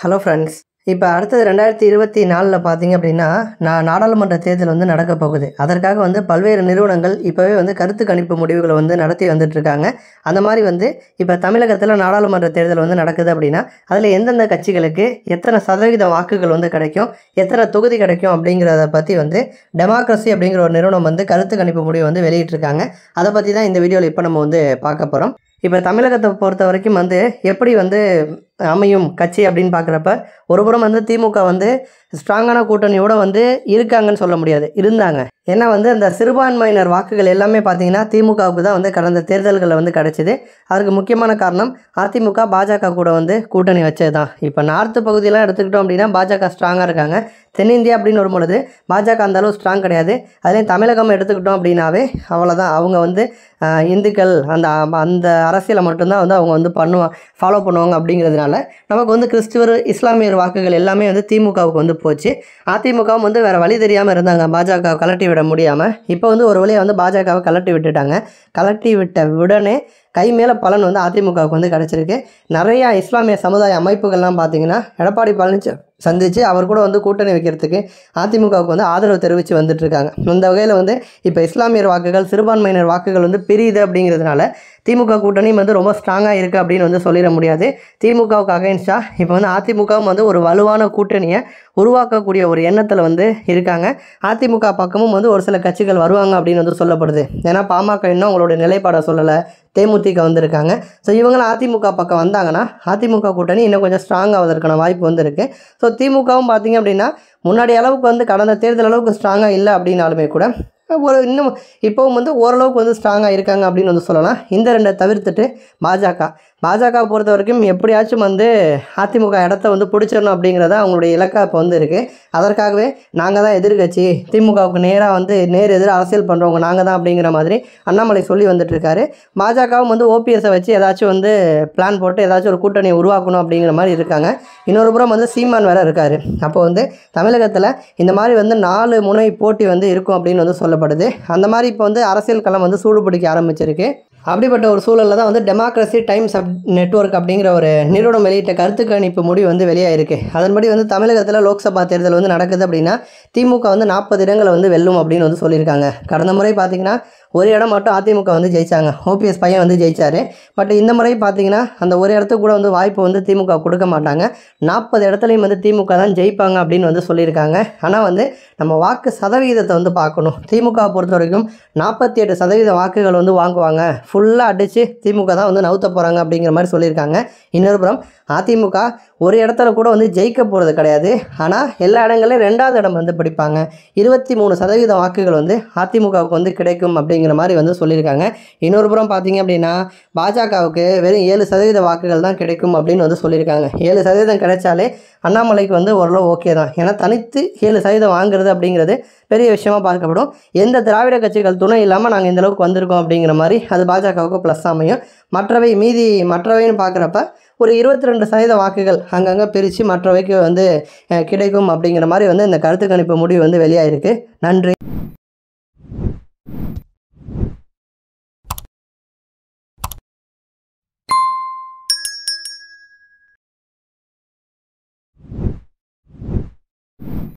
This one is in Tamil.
ஹலோ ஃப்ரெண்ட்ஸ் இப்போ அடுத்தது ரெண்டாயிரத்தி இருபத்தி நாலில் பார்த்தீங்க அப்படின்னா நான் நாடாளுமன்ற தேர்தல் வந்து நடக்க போகுது அதற்காக வந்து பல்வேறு நிறுவனங்கள் இப்போவே வந்து கருத்து கணிப்பு முடிவுகளை வந்து நடத்தி வந்துட்டு இருக்காங்க அந்த மாதிரி வந்து இப்போ தமிழகத்தில் நாடாளுமன்ற தேர்தல் வந்து நடக்குது அப்படின்னா அதில் எந்தெந்த கட்சிகளுக்கு எத்தனை சதவீத வாக்குகள் வந்து கிடைக்கும் எத்தனை தொகுதி கிடைக்கும் அப்படிங்கிறத பற்றி வந்து டெமோக்ரஸி அப்படிங்கிற ஒரு நிறுவனம் வந்து கருத்து கணிப்பு முடிவு வந்து வெளியிட்டிருக்காங்க அதை பற்றி தான் இந்த வீடியோவில் இப்போ நம்ம வந்து பார்க்க போகிறோம் இப்போ தமிழகத்தை பொறுத்த வரைக்கும் வந்து எப்படி வந்து அமையும் கட்சி அப்படின்னு பார்க்குறப்ப ஒரு புறம் வந்து திமுக வந்து ஸ்ட்ராங்கான கூட்டணியோட வந்து இருக்காங்கன்னு சொல்ல முடியாது இருந்தாங்க ஏன்னா வந்து அந்த சிறுபான்மையினர் வாக்குகள் எல்லாமே பார்த்தீங்கன்னா திமுகவுக்கு தான் வந்து கடந்த தேர்தல்களில் வந்து கிடச்சிது அதுக்கு முக்கியமான காரணம் அதிமுக பாஜக கூட வந்து கூட்டணி வச்சது தான் இப்போ நார்த்து பகுதியெல்லாம் எடுத்துக்கிட்டோம் அப்படின்னா பாஜக ஸ்ட்ராங்காக இருக்காங்க தென்னிந்தியா அப்படின்னு வரும் பொழுது பாஜக அந்த அளவு ஸ்ட்ராங் கிடையாது அதுலேயும் தமிழகம் எடுத்துக்கிட்டோம் அப்படின்னாவே அவ்வளோதான் அவங்க வந்து ஆஹ், இந்துக்கள் அந்த அந்த அரசியலை மட்டும்தான் வந்து அவங்க வந்து பண்ணுவாங்க ஃபாலோ பண்ணுவாங்க அப்படிங்கிறதுனால நமக்கு வந்து கிறிஸ்துவர் இஸ்லாமியர் வாக்குகள் எல்லாமே வந்து திமுகவுக்கு வந்து போச்சு அதிமுகவும் வந்து வேறு வழி தெரியாமல் இருந்தாங்க பாஜக கலட்டி விட முடியாமல் இப்போ வந்து ஒரு வழியாக வந்து பாஜகவை கலட்டி விட்டுட்டாங்க கலட்டி விட்ட உடனே கை மேலே பலன் வந்து அதிமுகவுக்கு வந்து கிடச்சிருக்கு நிறையா இஸ்லாமிய சமுதாய அமைப்புகள்லாம் பார்த்தீங்கன்னா எடப்பாடி பழனிசாமி சந்தித்து அவர் கூட வந்து கூட்டணி வைக்கிறதுக்கு அதிமுகவுக்கு வந்து ஆதரவு தெரிவித்து வந்துட்டு இருக்காங்க இந்த வகையில் வந்து இப்போ இஸ்லாமியர் வாக்குகள் சிறுபான்மையினர் வாக்குகள் வந்து பிரியுது அப்படிங்கிறதுனால திமுக கூட்டணியும் வந்து ரொம்ப ஸ்ட்ராங்காக இருக்குது அப்படின்னு வந்து சொல்லிட முடியாது திமுகவுக்கு அகைன்ஸ்டாக இப்போ வந்து அதிமுகவும் வந்து ஒரு வலுவான கூட்டணியை உருவாக்கக்கூடிய ஒரு எண்ணத்தில் வந்து இருக்காங்க அதிமுக பக்கமும் வந்து ஒரு சில கட்சிகள் வருவாங்க அப்படின்னு வந்து சொல்லப்படுது ஏன்னா பாமக இன்னும் அவங்களுடைய நிலைப்பாடை சொல்லலை தேமுதிக வந்திருக்காங்க ஸோ இவங்களும் அதிமுக பக்கம் வந்தாங்கன்னா அதிமுக கூட்டணி இன்னும் கொஞ்சம் ஸ்ட்ராங் ஆவதற்கான வாய்ப்பு வந்து இருக்குது ஸோ திமுகவும் பார்த்தீங்க அப்படின்னா முன்னாடி அளவுக்கு வந்து கடந்த தேர்தல் அளவுக்கு ஸ்ட்ராங்காக இல்லை அப்படின்னாலுமே கூட ஒரு இன்னும் இப்போவும் வந்து ஓரளவுக்கு வந்து ஸ்ட்ராங்காக இருக்காங்க அப்படின்னு வந்து சொல்லலாம் இந்த ரெண்டை தவிர்த்துட்டு பாஜக பாஜக பொறுத்த வரைக்கும் எப்படியாச்சும் வந்து அதிமுக இடத்த வந்து பிடிச்சிடணும் அப்படிங்கிறத அவங்களுடைய இலக்காக இப்போ வந்து இருக்குது அதற்காகவே நாங்கள் தான் எதிர்கட்சி திமுகவுக்கு நேராக வந்து நேர் எதிராக அரசியல் பண்ணுறவங்க நாங்கள் தான் அப்படிங்கிற மாதிரி அண்ணாமலை சொல்லி வந்துட்டு இருக்காரு பாஜகவும் வந்து ஓபிஎஸை வச்சு ஏதாச்சும் வந்து பிளான் போட்டு ஏதாச்சும் ஒரு கூட்டணியை உருவாக்கணும் அப்படிங்கிற மாதிரி இருக்காங்க இன்னொரு புறம் வந்து சீமான் வேற இருக்காரு அப்போ வந்து தமிழகத்தில் இந்த மாதிரி வந்து நாலு முனை போட்டி வந்து இருக்கும் அப்படின்னு வந்து சொல்லப்படுது அந்த மாதிரி இப்போ வந்து அரசியல் களம் வந்து சூடுபிடிக்க ஆரம்பிச்சிருக்கு அப்படிப்பட்ட ஒரு சூழலில் தான் வந்து டெமோக்ரஸி டைம்ஸ் அப் நெட்வொர்க் அப்படிங்கிற ஒரு நிறுவனம் வெளியிட்ட கருத்து கணிப்பு முடிவு வந்து வெளியாயிருக்கு அதன்படி வந்து தமிழகத்தில் லோக்சபா தேர்தல் வந்து நடக்குது அப்படின்னா திமுக வந்து நாற்பது இடங்களை வந்து வெல்லும் அப்படின்னு வந்து சொல்லியிருக்காங்க கடந்த முறை பார்த்தீங்கன்னா ஒரு இடம் மட்டும் அதிமுக வந்து ஜெயிச்சாங்க ஓபிஎஸ் பையன் வந்து ஜெயிச்சாரு பட் இந்த முறை பார்த்தீங்கன்னா அந்த ஒரு இடத்துக்கு கூட வந்து வாய்ப்பு வந்து திமுக கொடுக்க மாட்டாங்க நாற்பது இடத்துலையும் வந்து திமுக தான் ஜெயிப்பாங்க அப்படின்னு வந்து சொல்லியிருக்காங்க ஆனால் வந்து நம்ம வாக்கு சதவிகிதத்தை வந்து பார்க்கணும் திமுக பொறுத்த வரைக்கும் நாற்பத்தி எட்டு சதவீத வாக்குகள் வந்து வாங்குவாங்க ஃபுல்லாக அடித்து திமுக தான் வந்து நவுத்த போகிறாங்க அப்படிங்கிற மாதிரி சொல்லியிருக்காங்க இன்னொரு புறம் அதிமுக ஒரு இடத்துல கூட வந்து ஜெயிக்க போகிறது கிடையாது ஆனால் எல்லா இடங்களையும் ரெண்டாவது இடம் வந்து பிடிப்பாங்க இருபத்தி மூணு சதவீத வாக்குகள் வந்து அதிமுகவுக்கு வந்து கிடைக்கும் அப்படிங்கிற மாதிரி வந்து சொல்லியிருக்காங்க இன்னொரு புறம் பார்த்தீங்க அப்படின்னா பாஜகவுக்கு வெறும் ஏழு சதவீத வாக்குகள் தான் கிடைக்கும் அப்படின்னு வந்து சொல்லியிருக்காங்க ஏழு சதவீதம் கிடைச்சாலே அண்ணாமலைக்கு வந்து ஓரளவு ஓகே தான் ஏன்னா தனித்து ஏழு சதவீதம் வாங்குறது அப்படிங்கிறது பெரிய விஷயமா பார்க்கப்படும் எந்த திராவிட கட்சிகள் துணை இல்லாமல் நாங்கள் இந்த அளவுக்கு வந்திருக்கோம் அப்படிங்கிற மாதிரி அது பாஜகவுக்கு ப்ளஸ் அமையும் மற்றவை மீதி மற்றவைன்னு பார்க்குறப்ப ஒரு இருபத்தி ரெண்டு சதவீத வாக்குகள் அங்கங்கே பிரித்து மற்றவைக்கு வந்து அஹ், கிடைக்கும் அப்படிங்கிற மாதிரி வந்து இந்த கருத்து கணிப்பு முடிவு வந்து வெளியாயிருக்கு நன்றி